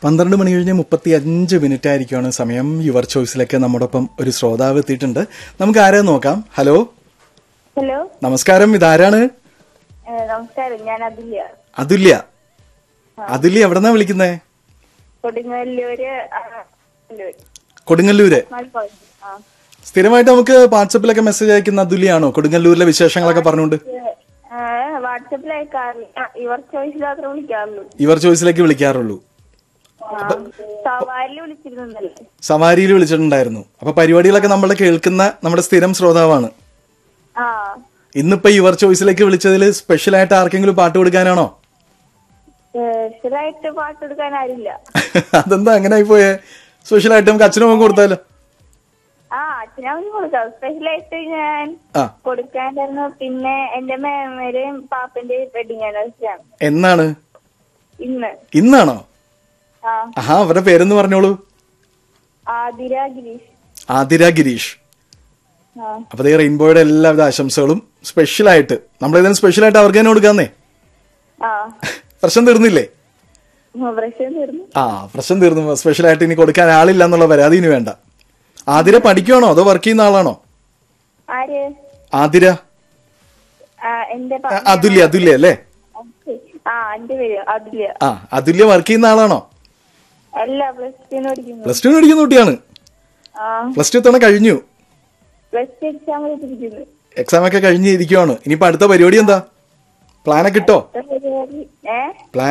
പന്ത്രണ്ട് മണി കഴിഞ്ഞ് മുപ്പത്തി അഞ്ച് മിനിറ്റ് ആയിരിക്കുമാണ് സമയം യുവർ ചോയ്സിലേക്ക് നമ്മോടൊപ്പം ഒരു ശ്രോതാവ് എത്തിയിട്ടുണ്ട് നമുക്ക് ആരെ നോക്കാം ഹലോ ഹലോ നമസ്കാരം ഇതാരാണ് ഏഹ് നമസ്കാരം ഞാൻ അതുല്യ അതുല്യ അതുല്യ എവിടെന്നാ വിളിക്കുന്നേ കൊടുങ്ങല്ലൂര് ആ, കൊടുങ്ങല്ലൂര്. കൊടുങ്ങല്ലൂര് മലപ്പുറം. ആ. സ്ഥിരമായിട്ട് നമുക്ക് വാട്സപ്പിലൊക്കെ മെസ്സേജ് അയക്കുന്ന അതുല്യാണോ കൊടുങ്ങല്ലൂരിലെ വിശേഷങ്ങളൊക്കെ പറഞ്ഞുകൊണ്ട് ഏഹ് വാട്സപ്പിൽ അയക്കാറില്ല ആ, ഇവർ ചോയ്സ് മാത്രമേ വിളിക്കാറുള്ളൂ യുവർ ചോയ്സിലേക്ക് വിളിക്കാറുള്ളൂ സവാരിൽ വിളിച്ചിരുന്നല്ലേ സവാരിയിൽ വിളിച്ചിട്ടുണ്ടായിരുന്നു അപ്പൊ പരിപാടികളൊക്കെ നമ്മൾ കേൾക്കുന്ന നമ്മുടെ സ്ഥിരം ശ്രോതാവാണ് ആ ഇന്നിപ്പോ യുവർ ചോയ്സിലേക്ക് വിളിച്ചതിൽ സ്പെഷ്യൽ ആയിട്ട് ആർക്കെങ്കിലും പാട്ട് കൊടുക്കാനാണോ സ്പെഷ്യലായിട്ട് പാട്ട് എടുക്കാൻ ആരില്ല അതെന്താ അങ്ങനെ ആയിപ്പോയേ സ്പെഷ്യൽ ആയിട്ട് നമുക്ക് അച്ഛനും അമ്മ കൊടുത്താലോ ആ അച്ഛനമ്മ കൊടുക്കാം സ്പെഷ്യലായിട്ട് ഞാൻ ആ കൊടുക്കാണ്ടായിരുന്നു പിന്നെ എന്റെ മേമയുടെയും പാപ്പന്റെയും വെഡിങ് ആനിവേഴ്സറി ആണ് എന്നാണ് ഇന്ന് ഇന്നാണോ ആ ആഹാ അവരുടെ പേരെന്ന് പറഞ്ഞോളൂ ആതിര ഗിരീഷ് ആതിര ഗിരീഷ് ആ അപ്പൊ ദേ റെയിൻബോയുടെ എല്ലാവിധ ആശംസകളും സ്പെഷ്യൽ ആയിട്ട് നമ്മൾ ഏതെങ്കിലും സ്പെഷ്യൽ ആയിട്ട് അവർക്ക് തന്നെ കൊടുക്കാന്നേ ആ പ്രശ്നം തീർന്നില്ലേ പ്രശ്നം തീർന്നു ആ പ്രശ്നം തീർന്നു സ്പെഷ്യൽ ആയിട്ട് ഇനി കൊടുക്കാൻ ആളില്ല എന്നുള്ള പരാതി ഇനി വേണ്ട ആതിര പഠിക്കുവാണോ അതോ വർക്ക് ചെയ്യുന്ന ആളാണോ ആര് ആതിര ആ, എന്റെ ആ, അതുല്യ അതുല്യ അല്ലേ ആ എന്റെ പേര് അതുല്യ ആ അതുല്യ വർക്ക് ചെയ്യുന്ന ആളാണോ അല്ല പ്ലസ് ടു പഠിക്കുന്നു പ്ലസ് ടു പഠിക്കുന്ന കുട്ടിയാണ് ആ പ്ലസ് ടു തവണ കഴിഞ്ഞു പ്ലസ് ടു എക്സാം എഴുതിയിരിക്കുന്നു എക്സാം ഒക്കെ കഴിഞ്ഞ് ഇരിക്കുവാണ് ഇനിയിപ്പോ അടുത്ത പരിപാടി എന്താ പ്ലാനൊക്കെ ഇട്ടോ പരിപാടി ഏ പ്ലാൻ